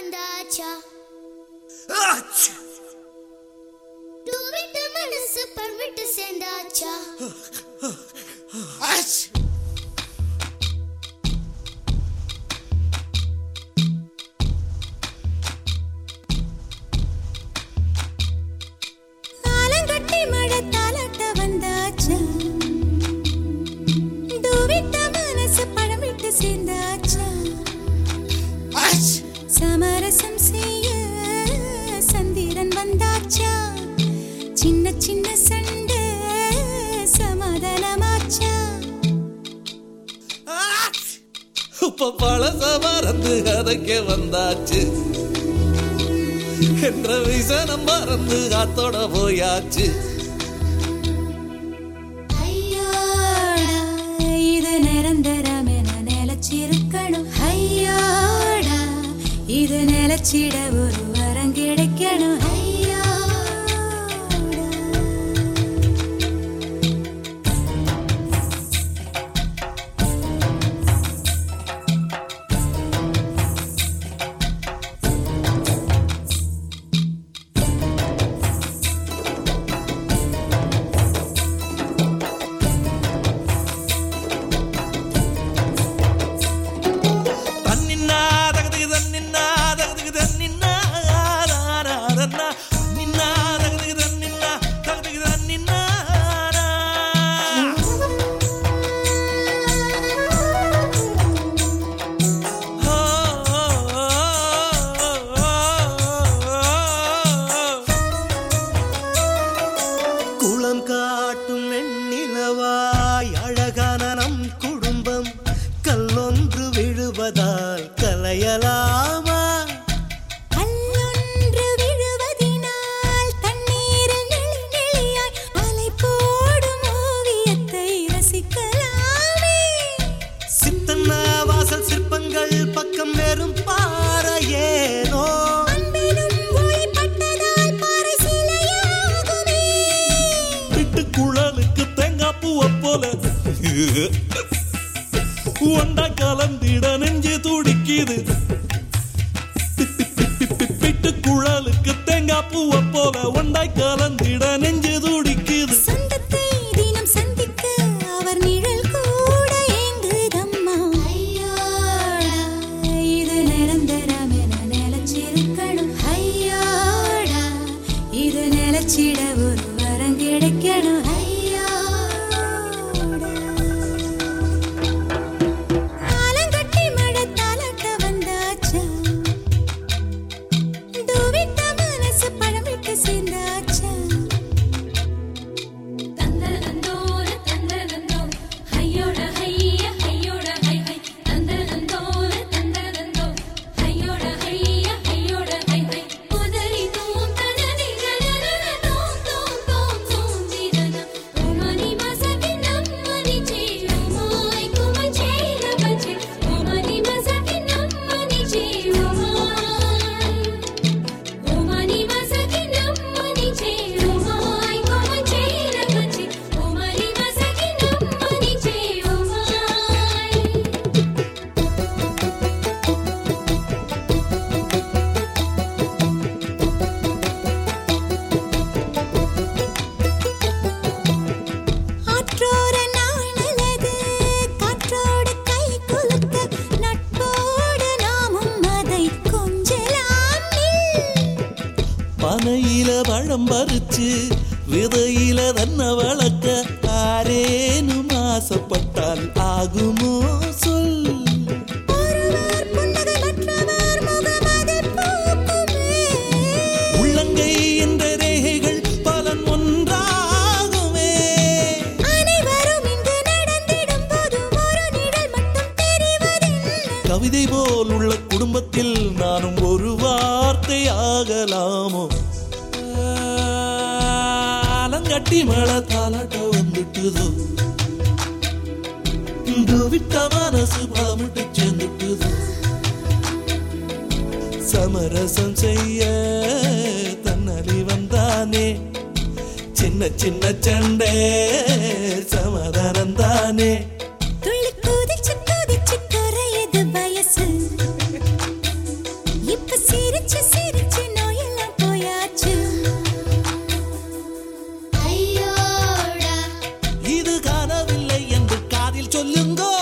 வந்தாச்சா ஆச்சு! டூவிட்டு மனசு பர்விட்டு சேர்ந்தாச்சா ஆச்சு! ஆலங்கட்டி மழை தாலாட்ட வந்தாச்சா டூவிட்ட மனசு பழம் விட்டு சேர்ந்தாச்சா ஆச்சு! சமரசம் செய்ய சந்திரன் வந்தாச்சா சின்ன சின்ன சண்டை சமாதானமாச்சா ஆச்சு! இப்ப பழச மறந்து கதைக்க வந்தாச்சு என்ற விசனம் மறந்து காத்தோட போயாச்சு ஐயோடா இது நிரந்தரம் என நிலச்சிருக்கணும் ஐயோடா இது நிலச்சிட ஒரு வரம் கிடைக்கணும் ஐயோடா தன்னின்னா தகதுக்கு தன்னின்னா தகதுக்கு தன்னின்னா ஆராரன்னா. தன்னின்னா தகதுக்கு தன்னின்னா தகதுக்கு தன்னின்னா ஆ, ஆ, ஆ, ஆ, ஆ. குளம் காட்டும் வெண்ணிலவாய் அழகான நம் குடும்பம் கல்லொன்று விழுவதால் கலையலாமா கல்லொன்று விழுவதினால் தண்ணீரில் நெளி நெளியாய் அலை போடும் ஓவியத்தை ரசிக்கலாமே சித்தன்ன வாசல் சிற்பங்கள் பக்கம் வெறும் பாறையேனோ அன்பிலும் ஒளிப்பட்டதால் பாறை சிலையாகுமே விட்டு குழலுக்கு தேங்காய் பூவை போல ஒண்டா கலந்திட நெஞ்சு துடிக்குது விட்டு குழலுக்கு தேங்காய் பூவை போல ஒண்டாய் கலந்திட நெஞ்சு துடிக்குது சொந்தத்தை தினம் சந்திக்க அவர் நிழல் கூட ஏங்குதம்மா ஐயோடா இது நிரந்தரம் என நிலச்சிருக்கணும் ஐயோடா இது நிலச்சிட ஒரு வரம் கிடைக்கணும் ஐயோடா ஆலங்கட்டி மழை தாலாட்ட வந்தாச்சா டூவிட்ட மனசு பழம் விட்டு சேர்ந்தாச்சா தந்தனந்தோர தந்தனந்தோ ஹையோட ஹைய ஹையோட ஹை ஹை தந்தனந்தோர தந்தனந்தோ ஹையோட ஹைய ஹையோட ஹை ஹை உதரி தூம் தனதி கனரன தூம் தூம் தூம் தூம் ஜீரன உமனி மசகி நம்மனி ஜீவமாய் கும ஜீர பஜே உமனி மசகி நம்மனி ஜீவமாய் உமனி மசகி நம்மனி ஜீவமாய் கும ஜீர பஜே உமனி மசகி நம்மனி ஜீவமாய் ஆற்றோர நாணலது காற்றோடு கை குலுக்க நட்போடு நாமும் அதை கொஞ்சலாம் பனையில பழம் பறிச்சு விதையில தன்னை வளர்க்க ஆரேனும் ஆசைப்பட்டால் ஆகுமோ சொல் ஒருவர் புன்னகை மற்றவர் முகமதில் பூக்குமே உள்ளங்கை என்ற ரேகைகள் பலன் ஒன்றாகுமே அனைவரும் இங்கு நடந்திடும் போது ஒரு நிழல் மட்டும் தெரிவதில்லை கவிதை போல் உள்ள குடும்பத்தில் நானும் ஒரு வார்த்தை ஆகலாமோ ஆலங்கட்டி மழை தாலாட்ட வந்துட்டுதோ இங்கு விட்ட மனசு பலமிட்டு சேர்ந்துட்டுதோ சமரசம் செய்ய தன்னலி வந்தானே சின்ன சின்ன சண்டை சமாதானம் தானே துள்ளி குதிச்சு குதிச்சு குறையுது வயசு இப்ப சீ சிரிச்சு சிரிச்சு நோயெல்லாம் போயாச்சு ஐயோடா இது காணவில்லை என்று காதில் சொல்லுங்கோ